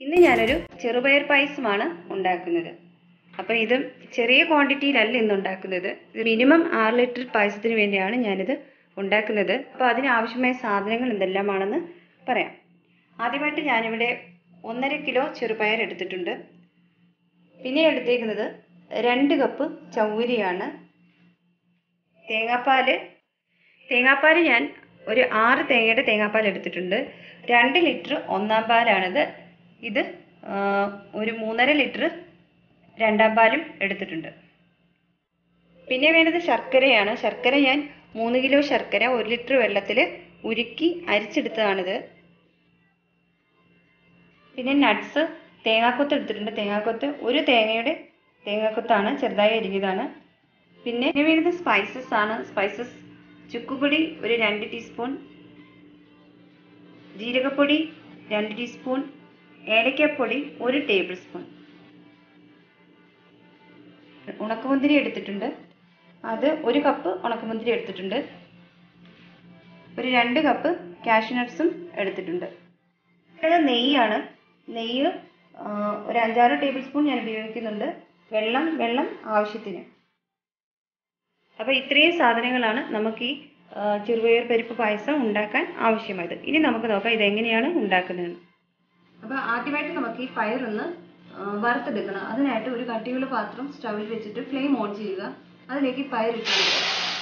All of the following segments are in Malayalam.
ഇന്ന് ഞാനൊരു ചെറുപയർ പായസമാണ് ഉണ്ടാക്കുന്നത് അപ്പോൾ ഇത് ചെറിയ ക്വാണ്ടിറ്റിയിലല്ല ഇന്ന് ഉണ്ടാക്കുന്നത് ഇത് മിനിമം ആറ് ലിറ്റർ പായസത്തിന് വേണ്ടിയാണ് ഞാനിത് ഉണ്ടാക്കുന്നത് അപ്പോൾ അതിനാവശ്യമായ സാധനങ്ങൾ എന്തെല്ലാമാണെന്ന് പറയാം ആദ്യമായിട്ട് ഞാനിവിടെ ഒന്നര കിലോ ചെറുപയർ എടുത്തിട്ടുണ്ട് പിന്നെ എടുത്തേക്കുന്നത് രണ്ട് കപ്പ് ചൗരിയാണ് തേങ്ങാപ്പാൽ തേങ്ങാപ്പാൽ ഞാൻ ഒരു ആറ് തേങ്ങയുടെ തേങ്ങാപ്പാൽ എടുത്തിട്ടുണ്ട് രണ്ട് ലിറ്റർ ഒന്നാം പാലാണിത് ഇത് ആ, ഒരു മൂന്നര ലിറ്റർ രണ്ടാം പാലും എടുത്തിട്ടുണ്ട് പിന്നെ വേണ്ടത് ശർക്കരയാണ് ശർക്കര ഞാൻ മൂന്ന് കിലോ ശർക്കര ഒരു ലിറ്റർ വെള്ളത്തിൽ ഉരുക്കി അരിച്ചെടുത്തതാണിത് പിന്നെ നട്ട്സ് തേങ്ങാക്കൊത്ത് എടുത്തിട്ടുണ്ട് തേങ്ങാക്കൊത്ത് ഒരു തേങ്ങയുടെ തേങ്ങാക്കൊത്താണ് ചെറുതായി അരിഞ്ഞതാണ് പിന്നെ പിന്നെ വേണ്ടത് സ്പൈസസ് ആണ് സ്പൈസസ് ചുക്കുപൊടി ഒരു രണ്ട് ടീസ്പൂൺ ജീരകപ്പൊടി രണ്ട് ടീസ്പൂൺ ഏലക്കപ്പൊടി ഒരു ടേബിൾ സ്പൂൺ ഉണക്കമുന്തിരി എടുത്തിട്ടുണ്ട് അത് ഒരു കപ്പ് ഉണക്കമുന്തിരി എടുത്തിട്ടുണ്ട് ഒരു രണ്ട് കപ്പ് കാഷ്യൂ നട്ട്സും എടുത്തിട്ടുണ്ട് ഇത് നെയ്യാണ് നെയ്യ് ആ, ഒരു അഞ്ചാറ് ടേബിൾ സ്പൂൺ ഞാൻ ഉപയോഗിക്കുന്നുണ്ട് വെള്ളം വെള്ളം ആവശ്യത്തിന് അപ്പോൾ ഇത്രയും സാധനങ്ങളാണ് നമുക്ക് ഈ ആ, ചെറുപയർ പരിപ്പ് പായസം ഉണ്ടാക്കാൻ ആവശ്യമായത് ഇനി നമുക്ക് നോക്കാം ഇതെങ്ങനെയാണ് ഉണ്ടാക്കുന്നതെന്ന് അപ്പോൾ ആദ്യമായിട്ട് നമുക്ക് ഈ പയറൊന്ന് ആ, വറുത്തെടുക്കണം അതിനായിട്ട് ഒരു കട്ടിയുള്ള പാത്രം സ്റ്റൗവിൽ വെച്ചിട്ട് ഫ്ലെയിം ഓൺ ചെയ്യുക അതിലേക്ക് ഈ പയർ ഇട്ട് കൊടുക്കുക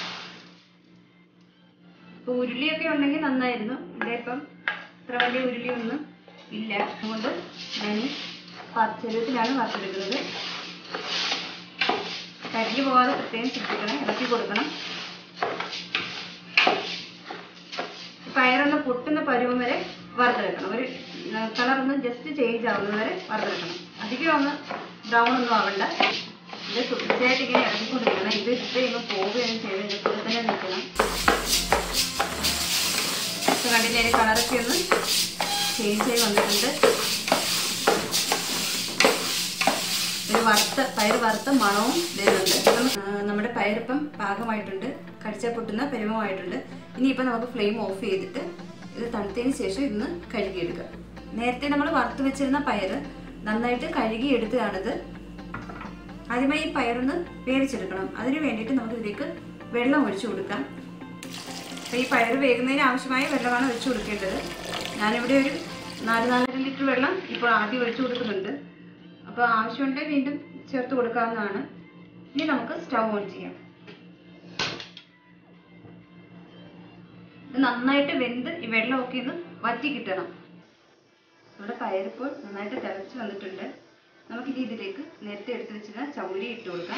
ഇപ്പോൾ ഉരുളിയൊക്കെ ഉണ്ടെങ്കിൽ നന്നായിരുന്നു ഇവിടെ ഇപ്പം ഇത്ര വലിയ ഉരുളിയൊന്നും ഇല്ല അതുകൊണ്ട് ഞാൻ ചെറുത്തിലാണ് വറുത്തെടുക്കുന്നത് കരിഞ്ഞു പോകാതെ പ്രത്യേകം ശ്രദ്ധിക്കണം ഇളക്കി കൊടുക്കണം പയറൊന്ന് പൊട്ടുന്ന പരുവം വരെ വറുത്തെടുക്കണം ഒരു കളർ ഒന്ന് ജസ്റ്റ് ചേഞ്ച് ആവുന്നത് വരെ വറുത്തെടുക്കണം അധികം ഒന്ന് ബ്രൗൺ ഒന്നും ആവണ്ട ഇത് തുടർച്ചയായിട്ട് ഇങ്ങനെ ഇറങ്ങിക്കൊണ്ടിരിക്കണം ഇത് ഇട്ട് കഴിയുമ്പോൾ പോവുകയും ചെയ്ത് ഇതിൻ്റെ കൂടെ തന്നെ നിൽക്കണം ഇപ്പൊ കണ്ടില്ലേ അതിന്റെ കളറൊക്കെ ഒന്ന് ചേഞ്ച് ആയി വന്നിട്ടുണ്ട് ഒരു വറുത്ത പയർ വറുത്ത മണവും വരുന്നുണ്ട് ഇപ്പം ആ, നമ്മുടെ പയറിപ്പം പാകമായിട്ടുണ്ട് കടിച്ചാൽ പൊട്ടുന്ന പരുവമായിട്ടുണ്ട് ഇനിയിപ്പം നമുക്ക് ഫ്ലെയിം ഓഫ് ചെയ്തിട്ട് ഇത് തണുത്തതിന് ശേഷം ഇന്ന് കഴുകിയെടുക്കുക നേരത്തെ നമ്മൾ വറുത്ത് വെച്ചിരുന്ന പയർ നന്നായിട്ട് കഴുകി എടുത്തതാണിത് ആദ്യമായി ഈ പയറൊന്ന് വേവിച്ചെടുക്കണം അതിന് വേണ്ടിയിട്ട് നമുക്ക് ഇതിലേക്ക് വെള്ളം ഒഴിച്ചു കൊടുക്കാം അപ്പോൾ ഈ പയർ വേകുന്നതിന് ആവശ്യമായ വെള്ളമാണ് ഒഴിച്ചു കൊടുക്കേണ്ടത് ഞാനിവിടെ ഒരു നാല് നാലര ലിറ്റർ വെള്ളം ഇപ്പോൾ ആദ്യം ഒഴിച്ചു കൊടുക്കുന്നുണ്ട് അപ്പോൾ ആവശ്യമുണ്ടെങ്കിൽ വീണ്ടും ചേർത്ത് കൊടുക്കാവുന്നതാണ് ഇനി നമുക്ക് സ്റ്റൗ ഓൺ ചെയ്യാം ഇത് നന്നായിട്ട് വെന്ത് ഈ വെള്ളമൊക്കെ ഒന്ന് വറ്റി കിട്ടണം നമ്മുടെ പയറിപ്പോൾ നന്നായിട്ട് തിളച്ച് വന്നിട്ടുണ്ട് നമുക്കിനി ഇതിലേക്ക് നേരത്തെ എടുത്ത് വെച്ചിരുന്ന ചൗരി ഇട്ട് കൊടുക്കാം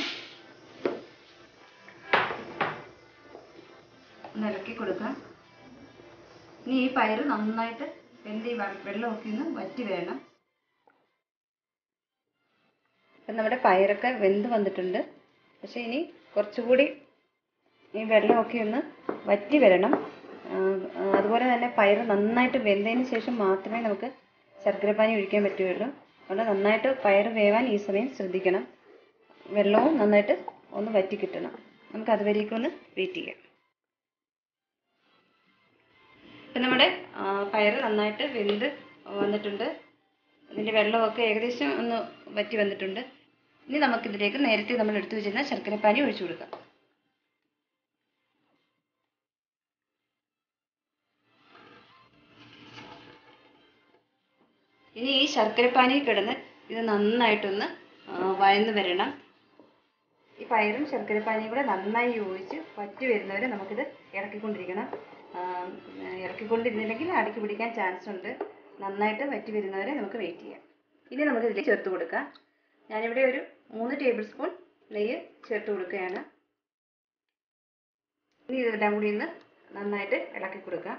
ഒന്ന് ഇളക്കി കൊടുക്കാം ഇനി ഈ പയറ് നന്നായിട്ട് വെന്ത് ഈ വെ- വെള്ളമൊക്കെ ഒന്ന് വറ്റി വേണം അപ്പം നമ്മുടെ പയറൊക്കെ വെന്ത് വന്നിട്ടുണ്ട് പക്ഷേ ഇനി കുറച്ചുകൂടി ഈ വെള്ളമൊക്കെ ഒന്ന് വറ്റി വരണം ആ, ആ, അതുപോലെ തന്നെ പയറ് നന്നായിട്ട് വെന്തതിന് ശേഷം മാത്രമേ നമുക്ക് ശർക്കരപ്പാനി ഒഴിക്കാൻ പറ്റുകയുള്ളൂ അതുകൊണ്ട് നന്നായിട്ട് പയറ് വേവാൻ ഈ സമയം ശ്രദ്ധിക്കണം വെള്ളവും നന്നായിട്ട് ഒന്ന് വറ്റി കിട്ടണം നമുക്ക് അതുവരേക്കും ഒന്ന് വെയിറ്റ് ചെയ്യാം ഇപ്പം നമ്മുടെ ആ, പയറ് നന്നായിട്ട് വെന്ത് വന്നിട്ടുണ്ട് ഇതിൻ്റെ വെള്ളമൊക്കെ ഏകദേശം ഒന്ന് വറ്റി വന്നിട്ടുണ്ട് ഇനി നമുക്കിതിലേക്ക് നേരത്തെ നമ്മൾ എടുത്തു വെച്ചിരുന്ന ശർക്കരപ്പാനി ഒഴിച്ചു കൊടുക്കാം ഇനി ഈ ശർക്കരപ്പാനിയിൽ കിടന്ന് ഇത് നന്നായിട്ടൊന്ന് ആ, വഴന്ന് വരണം ഈ പയറും ശർക്കരപ്പാനിയും കൂടെ നന്നായി യോജിച്ച് വറ്റി വരുന്നവരെ നമുക്കിത് ഇറക്കിക്കൊണ്ടിരിക്കണം ആ, ഇറക്കിക്കൊണ്ടിരുന്നില്ലെങ്കിൽ അടിക്ക് പിടിക്കാൻ ചാൻസ് ഉണ്ട് നന്നായിട്ട് വറ്റി വരുന്നവരെ നമുക്ക് വെയിറ്റ് ചെയ്യാം ഇനി നമുക്ക് ഇതിലേക്ക് ചേർത്ത് കൊടുക്കാം ഞാനിവിടെ ഒരു മൂന്ന് ടേബിൾ സ്പൂൺ നെയ്യ് ചേർത്ത് കൊടുക്കുകയാണ് ഇനി ഇതെല്ലാം കൂടി ഒന്ന് നന്നായിട്ട് ഇളക്കി കൊടുക്കാം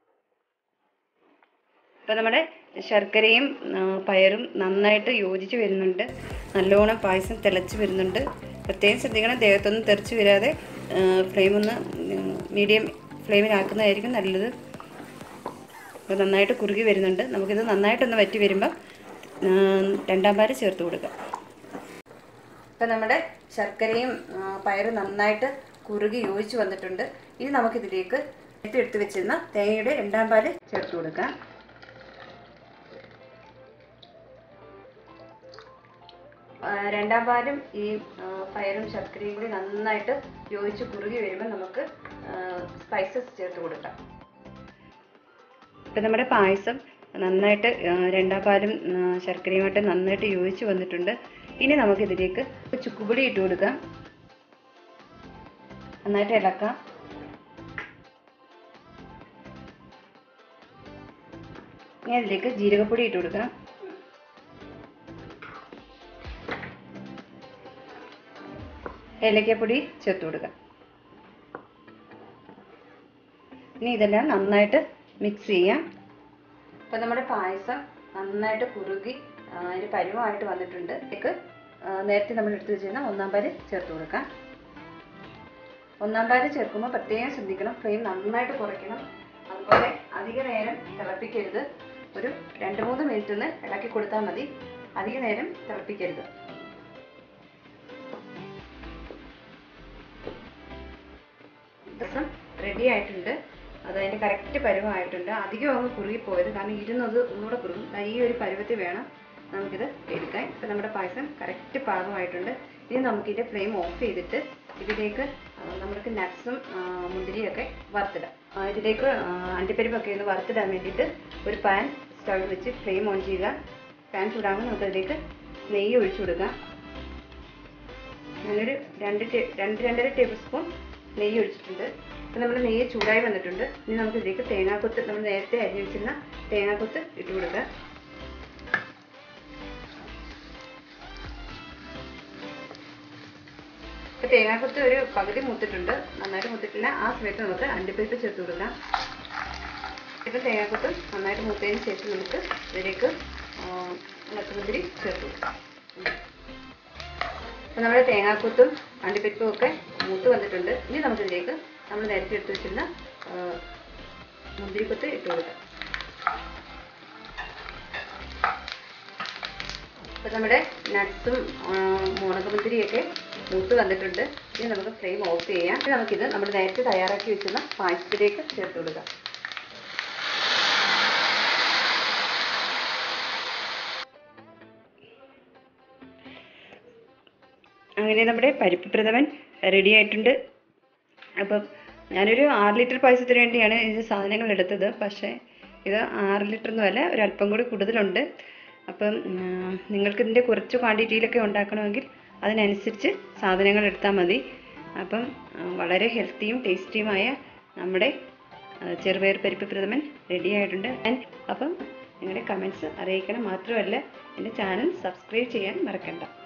അപ്പോൾ നമ്മുടെ ശർക്കരയും ആ, പയറും നന്നായിട്ട് യോജിച്ച് വരുന്നുണ്ട് നല്ലോണം പായസം തിളച്ച് വരുന്നുണ്ട് പ്രത്യേകം ശ്രദ്ധിക്കണം ദേഹത്തൊന്നും തെറിച്ച് വരാതെ ഫ്ലെയിം ഒന്ന് മീഡിയം ഫ്ലെയിമിലാക്കുന്നതായിരിക്കും നല്ലത് അപ്പോൾ നന്നായിട്ട് കുറുകി വരുന്നുണ്ട് നമുക്കിത് നന്നായിട്ടൊന്ന് വറ്റി വരുമ്പം ആ, രണ്ടാം പാല് ചേർത്ത് കൊടുക്കാം ഇപ്പം നമ്മുടെ ശർക്കരയും ആ, പയറും നന്നായിട്ട് കുറുകി യോജിച്ച് വന്നിട്ടുണ്ട് ഇനി നമുക്കിതിലേക്ക് നേരത്തെ എടുത്ത് വെച്ചിരുന്ന തേങ്ങയുടെ രണ്ടാം പാല് ചേർത്ത് കൊടുക്കാം ആ, രണ്ടാം പാലും ഈ ആ, പയറും ശർക്കരയും കൂടി നന്നായിട്ട് യോജിച്ച് കുറുകി വരുമ്പോൾ നമുക്ക് സ്പൈസസ് ചേർത്ത് കൊടുക്കാം ഇപ്പം നമ്മുടെ പായസം നന്നായിട്ട് ആ, രണ്ടാം പാലും ആ, ശർക്കരയുമായിട്ട് നന്നായിട്ട് യോജിച്ച് വന്നിട്ടുണ്ട് ഇനി നമുക്കിതിലേക്ക് ചുക്കുപൊടി ഇട്ട് കൊടുക്കാം നന്നായിട്ട് ഇളക്കാം ഇനി അതിലേക്ക് ജീരകപ്പൊടി ഇട്ട് കൊടുക്കാം ഏലക്കപ്പൊടി ചേർത്ത് കൊടുക്കാം ഇനി ഇതെല്ലാം നന്നായിട്ട് മിക്സ് ചെയ്യാം ഇപ്പം നമ്മുടെ പായസം നന്നായിട്ട് കുറുകി ആ, അതിന് പരുവമായിട്ട് വന്നിട്ടുണ്ട് ഇതിലേക്ക് ആ, നേരത്തെ നമ്മൾ എടുത്തു വെച്ചിരുന്ന ഒന്നാം പാല് ചേർത്ത് കൊടുക്കാം ഒന്നാം പാല് ചേർക്കുമ്പോൾ പ്രത്യേകം ശ്രദ്ധിക്കണം ഫ്ലെയിം നന്നായിട്ട് കുറയ്ക്കണം അതുപോലെ അധിക നേരം തിളപ്പിക്കരുത് ഒരു രണ്ട് മൂന്ന് മിനിറ്റ് ഒന്ന് ഇളക്കി കൊടുത്താൽ മതി അധിക നേരം തിളപ്പിക്കരുത് ദിവസം റെഡി ആയിട്ടുണ്ട് അത് അതിൻ്റെ കറക്റ്റ് പരുവമായിട്ടുണ്ട് അധികം അങ്ങ് കുറുകി പോയത് കാരണം ഇരുന്നത് ഒന്നുകൂടെ കുറുകും ദാ ഈ ഒരു പരുവത്തിൽ വേണം നമുക്കിത് എടുക്കാൻ ഇപ്പം നമ്മുടെ പായസം കറക്റ്റ് പാകമായിട്ടുണ്ട് ഇനി നമുക്കിതിൻ്റെ ഫ്ലെയിം ഓഫ് ചെയ്തിട്ട് ഇതിലേക്ക് ആ, നമുക്ക് നട്ട്സും മുന്തിരിയൊക്കെ വറുത്തിടാം ആ, ഇതിലേക്ക് ആ, അണ്ടിപ്പരിപ്പൊക്കെ ഒന്ന് വറുത്തിടാൻ വേണ്ടിയിട്ട് ഒരു പാൻ സ്റ്റവ് വെച്ച് ഫ്ലെയിം ഓൺ ചെയ്യുക പാൻ ചൂടാകുമ്പോൾ നമുക്കതിലേക്ക് നെയ്യ് ഒഴിച്ചു കൊടുക്കാം ഞാനൊരു രണ്ട് ടേ- രണ്ട് രണ്ടര ടേബിൾ സ്പൂൺ നെയ്യ് ഒഴിച്ചിട്ടുണ്ട് ഇപ്പം നമ്മൾ നെയ്യ് ചൂടായി വന്നിട്ടുണ്ട് ഇനി നമുക്ക് ഇതിലേക്ക് തേങ്ങാക്കൊത്ത് നമ്മൾ നേരത്തെ അരിഞ്ഞു വെച്ചിരുന്ന തേങ്ങാക്കൊത്ത് ഇട്ട് കൊടുക്കുക ഇപ്പം തേങ്ങാക്കൊത്ത് ഒരു പകുതി മൂത്തിട്ടുണ്ട് നന്നായിട്ട് മൂത്തിട്ടില്ല ആ സമയത്ത് നമുക്ക് അണ്ടിപ്പരിപ്പ് ചേർത്ത് കൊടുക്കാം ഇപ്പം തേങ്ങാക്കൊത്ത് നന്നായിട്ട് മൂത്തതിന് ശേഷം നമുക്ക് ഇതിലേക്ക് ഉണക്കമുന്തിരി ചേർത്ത് കൊടുക്കാം അപ്പം നമ്മുടെ തേങ്ങാക്കൊത്തും അണ്ടിപ്പരിപ്പും ഒക്കെ മൂത്ത് വന്നിട്ടുണ്ട് ഇനി നമുക്കിതിലേക്ക് നമ്മൾ നേരത്തെ എടുത്ത് വെച്ചിരുന്ന ആ, മുന്തിരിക്കൊത്ത് ഇട്ട് കൊടുക്കാം അപ്പം നമ്മുടെ നട്ട്സും മുളകുമുന്തിരിയൊക്കെ മൂത്ത് വന്നിട്ടുണ്ട് ഇനി നമുക്ക് ഫ്ലെയിം ഓഫ് ചെയ്യാം ഇനി നമുക്കിത് നമ്മൾ നേരത്തെ തയ്യാറാക്കി വെച്ചിരുന്ന പായസത്തിലേക്ക് ചേർത്ത് കൊടുക്കാം അങ്ങനെ നമ്മുടെ പരിപ്പ് പ്രഥമൻ റെഡി ആയിട്ടുണ്ട് അപ്പം ഞാനൊരു ആറ് ലിറ്റർ പായസത്തിന് വേണ്ടിയാണ് ഇത് സാധനങ്ങൾ എടുത്തത് പക്ഷേ ഇത് ആറ് ലിറ്റർ ഒന്നുമല്ല ഒരല്പം കൂടി കൂടുതലുണ്ട് അപ്പം ഉം, നിങ്ങൾക്ക് ഇതിൻ്റെ കുറച്ച് ക്വാണ്ടിറ്റിയിലൊക്കെ ഉണ്ടാക്കണമെങ്കിൽ അതിനനുസരിച്ച് സാധനങ്ങൾ എടുത്താൽ മതി അപ്പം ആ, വളരെ ഹെൽത്തിയും ടേസ്റ്റിയുമായ നമ്മുടെ ആ, ചെറുപയർ പരിപ്പ് പ്രഥമൻ റെഡി ആയിട്ടുണ്ട് And അപ്പം നിങ്ങളുടെ കമൻസ് അറിയിക്കണം മാത്രമല്ല എൻ്റെ ചാനൽ സബ്സ്ക്രൈബ് ചെയ്യാൻ മറക്കണ്ട